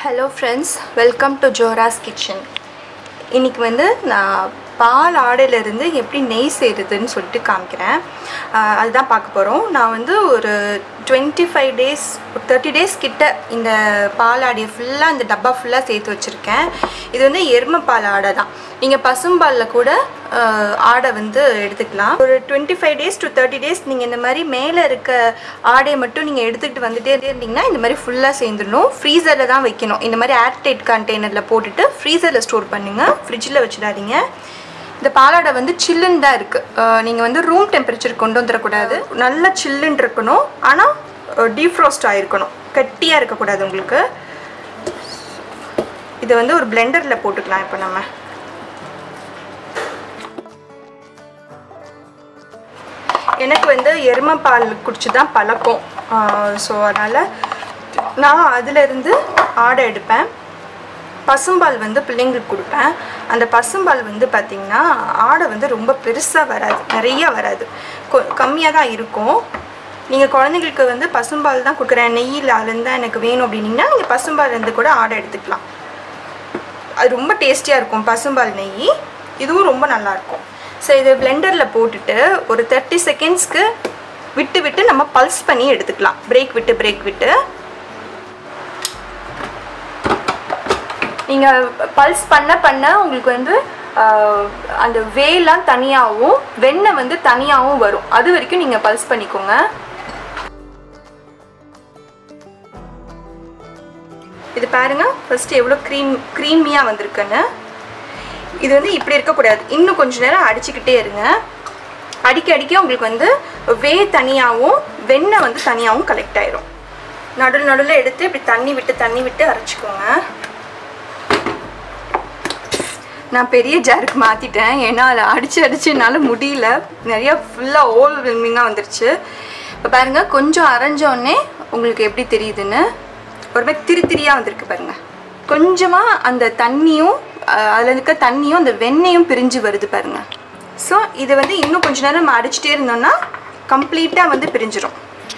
hello friends welcome to ஜோராஸ் kitchen இன்றைக்கி வந்து நான் பால் ஆடையிலேருந்து எப்படி நெய் செய்கிறதுன்னு சொல்லிட்டு காமிக்கிறேன் ஆஹ் அதுதான் பார்க்க போகிறோம் நான் வந்து ஒரு டுவெண்ட்டி ஃபைவ் டேஸ் ஒரு தேர்ட்டி டேஸ் கிட்ட இந்த பால் ஆடையை ஃபுல்லாக இந்த டப்பா ஃபுல்லாக சேர்த்து வச்சுருக்கேன் இது வந்து எருமை பால் ஆடை தான் நீங்கள் பசும்பாலில் கூட ஆஹ் ஆடை வந்து எடுத்துக்கலாம் ஒரு twenty five days to thirty days நீங்கள் இந்த மாதிரி மேலே இருக்க ஆடையை மட்டும் நீங்கள் எடுத்துக்கிட்டு வந்துட்டே இருந்தீங்கன்னா இந்த மாதிரி ஃபுல்லாக சேர்ந்துடணும் ஃப்ரீசரில் தான் வைக்கணும் இந்த மாதிரி ஏர்டைட் கண்டெய்னரில் போட்டுட்டு ஃப்ரீசரில் ஸ்டோர் பண்ணுங்கள் ஃப்ரிட்ஜில் வச்சிடாதீங்க இந்த பாலாடை வந்து சில்லுன்னு தான் இருக்குது நீங்கள் வந்து ரூம் டெம்பரேச்சர் கொண்டு வந்துடக்கூடாது நல்லா சில்லுன்னு இருக்கணும் ஆனால் டீஃப்ரோஸ்ட் ஆகிருக்கணும் கட்டியாக இருக்கக்கூடாது உங்களுக்கு இதை வந்து ஒரு பிளெண்டரில் போட்டுக்கலாம் இப்போ நம்ம எனக்கு வந்து எருமை பால் குடிச்சு தான் பழக்கம் ஸோ அதனால் நான் அதிலிருந்து ஆடை எடுப்பேன் பசும்பால் வந்து பிள்ளைங்களுக்கு கொடுப்பேன் அந்த பசும்பால் வந்து பார்த்திங்கன்னா ஆடை வந்து ரொம்ப பெருசாக வராது நிறைய வராது கொ கம்மியாக தான் இருக்கும் நீங்கள் குழந்தைங்களுக்கு வந்து பசும்பால் தான் கொடுக்குறேன் நெய்யில் அதுலேருந்து எனக்கு வேணும் அப்படின்னீங்கன்னா நீங்கள் பசும்பால் இருந்து கூட ஆடை எடுத்துக்கலாம் அது ரொம்ப டேஸ்டியாக இருக்கும் பசும்பால் நெய் இதுவும் ரொம்ப நல்லாயிருக்கும் ஸோ இது பிளெண்டரில் போட்டுட்டு ஒரு தேர்ட்டி செகண்ட்ஸ்க்கு விட்டு விட்டு நம்ம பல்ஸ் பண்ணி எடுத்துக்கலாம் பிரேக் விட்டு பிரேக் விட்டு நீங்கள் பல்ஸ் பண்ண பண்ண உங்களுக்கு வந்து ஆஹ், அந்த வேலாம் தனியாகவும் வெண்ணெய் வந்து தனியாகவும் வரும் அது வரைக்கும் நீங்கள் பல்ஸ் பண்ணிக்கோங்க இது பாருங்க ஃபர்ஸ்ட் எவ்வளோ க்ரீம் க்ரீமியாக வந்திருக்குன்னு இது வந்து இப்படி இருக்கக்கூடாது இன்னும் கொஞ்ச நேரம் அடிச்சுக்கிட்டே இருங்க அடிக்க அடிக்க உங்களுக்கு வந்து வே தனியாகவும் வெண்ணெய் வந்து தனியாகவும் கலெக்ட் ஆயிரும் நடுவில் நடுவில் எடுத்து இப்படி தண்ணி விட்டு தண்ணி விட்டு அரைச்சிக்கோங்க நான் பெரிய ஜாருக்கு மாற்றிட்டேன் ஏன்னா அதை அடித்து அடித்து என்னால் முடியல நிறையா ஃபுல்லாக ஓல் வெல்மிங்காக வந்துருச்சு இப்போ பாருங்கள் கொஞ்சம் அரைஞ்சோடனே உங்களுக்கு எப்படி தெரியுதுன்னு ஒரு மாதிரி திரி திரியாக வந்திருக்கு பாருங்கள் கொஞ்சமாக அந்த தண்ணியும் அஹ், அதில் இருக்க தண்ணியும் அந்த வெண்ணெயும் பிரிஞ்சு வருது பாருங்கள் ஸோ இதை வந்து இன்னும் கொஞ்ச நேரம் நம்ம அடிச்சிட்டே இருந்தோம்னா கம்ப்ளீட்டாக வந்து பிரிஞ்சிடும்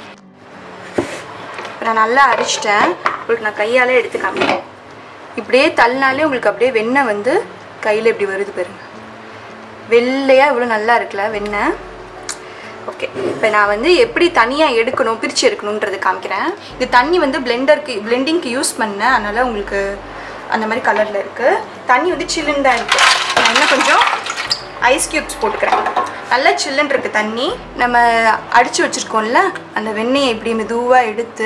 இப்போ நான் நல்லா அரைச்சிட்டேன் உங்களுக்கு நான் கையாலே எடுத்து காமிக்கிறேன் இப்படியே தள்ளினாலே உங்களுக்கு அப்படியே வெண்ணெய் வந்து கையில் இப்படி வருது பாருங்க வெள்ளையாக இவ்வளோ நல்லா இருக்குல்ல வெண்ணெய் ஓகே இப்போ நான் வந்து எப்படி தனியாக எடுக்கணும் பிரித்து எடுக்கணுன்றது காமிக்கிறேன் இது தண்ணி வந்து பிளெண்டருக்கு பிளெண்டிங்க்கு யூஸ் பண்ணேன் அதனால் உங்களுக்கு அந்த மாதிரி கலரில் இருக்குது தண்ணி வந்து சில்லுன்னு தான் இருக்குது நான் இன்னும் கொஞ்சம் ஐஸ் க்யூப்ஸ் போட்டுக்கிறேன் நல்லா சில்லுன்னு இருக்குது தண்ணி நம்ம அடித்து வச்சுருக்கோம்ல அந்த வெண்ணெயை இப்படி மெதுவாக எடுத்து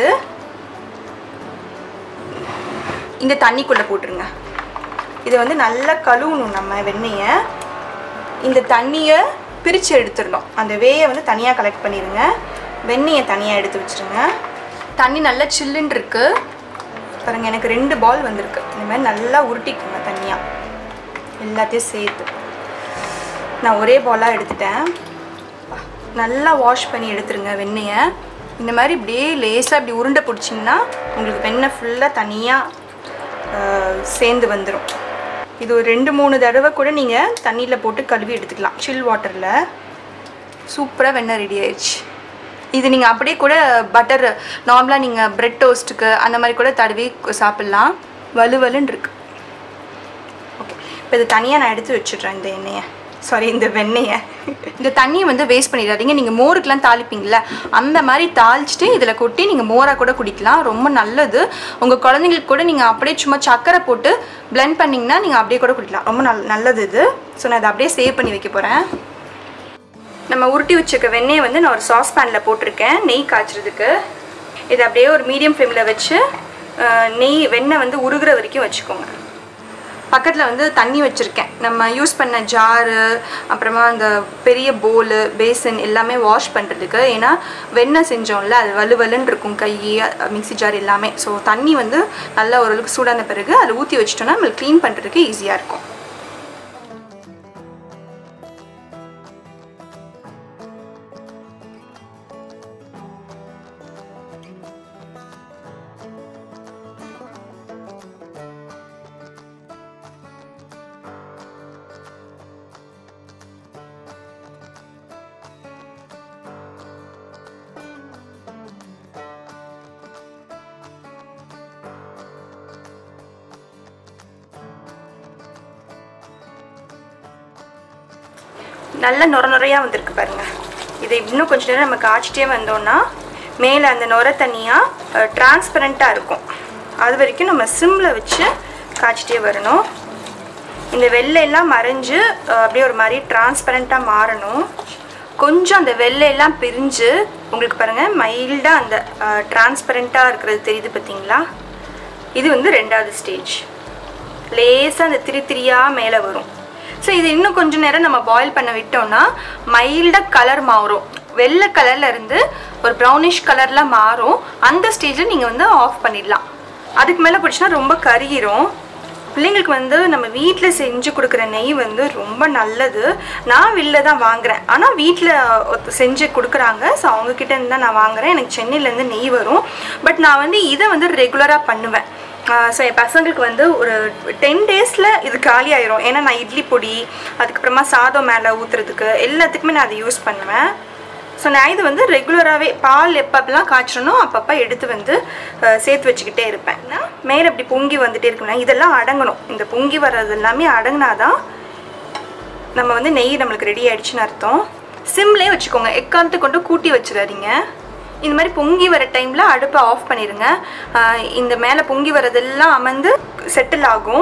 இந்த தண்ணிக்குள்ளே போட்டுருங்க இதை வந்து நல்லா கழுவணும் நம்ம வெண்ணெயை இந்த தண்ணியை பிரித்து எடுத்துடணும் அந்த வேயை வந்து தனியாக கலெக்ட் பண்ணிடுங்க வெண்ணெயை தனியாக எடுத்து வச்சுருங்க தண்ணி நல்லா சில்லுன்னு இருக்கு பாருங்க எனக்கு ரெண்டு பால் வந்திருக்கு இந்த மாதிரி நல்லா உருட்டிக்குங்க தனியாக எல்லாத்தையும் சேர்த்து நான் ஒரே பாலாக எடுத்துட்டேன் நல்லா வாஷ் பண்ணி எடுத்துருங்க வெண்ணெயை இந்த மாதிரி இப்படியே லேசாக இப்படி உருண்டை பிடிச்சிங்கன்னா உங்களுக்கு வெண்ணெய் ஃபுல்லாக தனியாக சேர்ந்து வந்துடும் இது ஒரு ரெண்டு மூணு தடவை கூட நீங்கள் தண்ணியில் போட்டு கழுவி எடுத்துக்கலாம் சில் வாட்டரில் சூப்பராக வெண்ணெய் ரெடி ஆயிடுச்சு இது நீங்கள் அப்படியே கூட பட்டர் நார்மலாக நீங்கள் பிரெட் டோஸ்ட்டுக்கு அந்த மாதிரி கூட தடவி சாப்பிட்லாம் வலுவலுன்னு இருக்கு ஓகே இப்போ இது தனியாக நான் எடுத்து வச்சிடுறேன் இந்த எண்ணெயை சாரி இந்த வெண்ணெயை இந்த தண்ணியை வந்து வேஸ்ட் பண்ணிடாதீங்க நீங்கள் மோருக்கெலாம் தாளிப்பீங்கள்ல அந்த மாதிரி தாளிச்சிட்டு இதில் கொட்டி நீங்கள் மோராக கூட குடிக்கலாம் ரொம்ப நல்லது உங்கள் குழந்தைங்களுக்கு கூட நீங்கள் அப்படியே சும்மா சக்கரை போட்டு பிளெண்ட் பண்ணிங்கன்னா நீங்கள் அப்படியே கூட குடிக்கலாம் ரொம்ப நல் நல்லது இது ஸோ நான் இதை அப்படியே சேவ் பண்ணி வைக்க போகிறேன் நம்ம உருட்டி வச்சுக்க வெண்ணெயை வந்து நான் ஒரு சாஸ் பேனில் போட்டிருக்கேன் நெய் காய்ச்சறதுக்கு இதை அப்படியே ஒரு மீடியம் ஃப்ளேமில் வச்சு அஹ், நெய் வெண்ணெய் வந்து உருகுற வரைக்கும் வச்சுக்கோங்க பக்கத்தில் வந்து தண்ணி வச்சுருக்கேன் நம்ம யூஸ் பண்ண ஜாரு அப்புறமா அந்த பெரிய போலு பேசன் எல்லாமே வாஷ் பண்ணுறதுக்கு ஏன்னா வெண்ணெய் செஞ்சோம்ல அது வலுவலுன்னு இருக்கும் கை மிக்ஸி ஜார் எல்லாமே ஸோ தண்ணி வந்து நல்லா ஓரளவுக்கு சூடான பிறகு அதில் ஊற்றி வச்சிட்டோம்னா நம்மளுக்கு க்ளீன் பண்ணுறதுக்கு ஈஸியாக இருக்கும் நல்ல நுர நுரையாக வந்திருக்கு பாருங்க இதை இன்னும் கொஞ்ச நேரம் நம்ம காய்ச்சிட்டே வந்தோம்னா மேலே அந்த நுர தனியாக டிரான்ஸ்பரண்ட்டாக இருக்கும் அது வரைக்கும் நம்ம சிம்மில் வச்சு காய்ச்சிட்டே வரணும் இந்த வெள்ளை எல்லாம் மறைஞ்சு அஹ், அப்படியே ஒரு மாதிரி டிரான்ஸ்பரண்ட்டாக மாறணும் கொஞ்சம் அந்த வெள்ளை எல்லாம் பிரிஞ்சு உங்களுக்கு பாருங்கள் மைல்டாக அந்த டிரான்ஸ்பரண்ட்டாக இருக்கிறது தெரியுது பார்த்தீங்களா இது வந்து ரெண்டாவது ஸ்டேஜ் லேசாக அந்த திரி திரியாக மேலே வரும் ஸோ இது இன்னும் கொஞ்ச நேரம் நம்ம பாயில் பண்ண விட்டோம்னா மைல்டாக கலர் மாறும் வெள்ளை கலர்ல இருந்து ஒரு ப்ரௌனிஷ் கலரில் மாறும் அந்த ஸ்டேஜில் நீங்கள் வந்து ஆஃப் பண்ணிடலாம் அதுக்கு மேலே பிடிச்சினா ரொம்ப கருகிரும் பிள்ளைங்களுக்கு வந்து நம்ம வீட்டில் செஞ்சு கொடுக்குற நெய் வந்து ரொம்ப நல்லது நான் வெளில தான் வாங்குறேன் ஆனால் வீட்டில் செஞ்சு கொடுக்குறாங்க ஸோ அவங்கக்கிட்ட இருந்து தான் நான் வாங்குறேன் எனக்கு சென்னையிலேருந்து நெய் வரும் பட் நான் வந்து இதை வந்து ரெகுலராக பண்ணுவேன் ஸோ என் பசங்களுக்கு வந்து ஒரு டென் டேஸில் இது காலி ஆயிரும் ஏன்னா நான் இட்லி பொடி அதுக்கப்புறமா சாதம் மேலே ஊற்றுறதுக்கு எல்லாத்துக்குமே நான் அதை யூஸ் பண்ணுவேன் ஸோ நான் இது வந்து ரெகுலராகவே பால் எப்பப்பெல்லாம் காய்ச்சணும் அப்பப்போ எடுத்து வந்து அஹ், சேர்த்து வச்சுக்கிட்டே இருப்பேன் ஏன்னா மேலே இப்படி பொங்கி வந்துட்டே இருக்குன்னா இதெல்லாம் அடங்கணும் இந்த பொங்கி வர்றது எல்லாமே அடங்கினாதான் நம்ம வந்து நெய் நம்மளுக்கு ரெடி ஆயிடுச்சுன்னு அர்த்தம் சிம்லேயே வச்சுக்கோங்க எக்காந்து கொண்டு கூட்டி வச்சிடாதீங்க இந்த மாதிரி பொங்கி வர டைமில் அடுப்பை ஆஃப் பண்ணிடுங்க ஆஹ் இந்த மேலே பொங்கி வரதெல்லாம் அமர்ந்து செட்டில் ஆகும்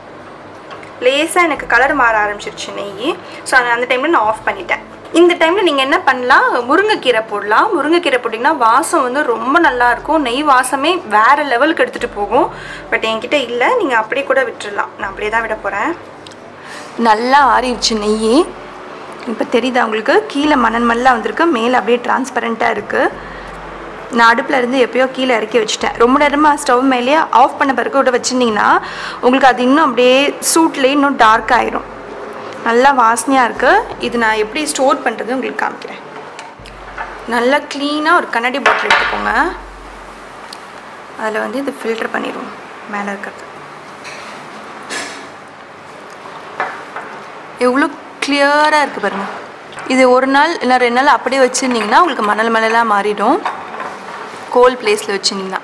லேசாக எனக்கு கலர் மாற ஆரம்பிச்சிருச்சு நெய் ஸோ அந்த டைமில் நான் ஆஃப் பண்ணிட்டேன் இந்த டைமில் நீங்கள் என்ன பண்ணலாம் முருங்கைக்கீரை போடலாம் முருங்கைக்கீரை போட்டிங்கன்னா வாசம் வந்து ரொம்ப நல்லா இருக்கும் நெய் வாசமே வேறு லெவலுக்கு எடுத்துகிட்டு போகும் பட் என்கிட்ட இல்லை நீங்கள் அப்படியே கூட விட்டுறலாம் நான் அப்படியே தான் விட போகிறேன் நல்லா ஆறிடுச்சு நெய் இப்போ தெரியுதா உங்களுக்கு கீழே மணல் மண்ணெலாம் வந்திருக்கு மேலே அப்படியே டிரான்ஸ்பரண்ட்டாக இருக்குது நான் அடுப்பில் இருந்து எப்பயோ கீழே இறக்கி வச்சுட்டேன் ரொம்ப நேரமாக ஸ்டவ் மேலேயே ஆஃப் பண்ண பிறகு விட வச்சுருந்தீங்கன்னா உங்களுக்கு அது இன்னும் அப்படியே சூட்லேயே இன்னும் டார்க் ஆயிரும் நல்லா வாசனையாக இருக்குது இது நான் எப்படி ஸ்டோர் பண்ணுறது உங்களுக்கு காமிக்கிறேன் நல்லா க்ளீனாக ஒரு கண்ணாடி பாட்டில் எடுத்துக்கோங்க அதில் வந்து இது ஃபில்டர் பண்ணிடுவோம் மேலே இருக்கிறது எவ்வளோ கிளியராக இருக்குது பாருங்க இது ஒரு நாள் இல்லை ரெண்டு நாள் அப்படியே வச்சுருந்தீங்கன்னா உங்களுக்கு மணல் மணலாக மாறிடும் கோல் பிளேஸில் வச்சுருந்தீங்கன்னா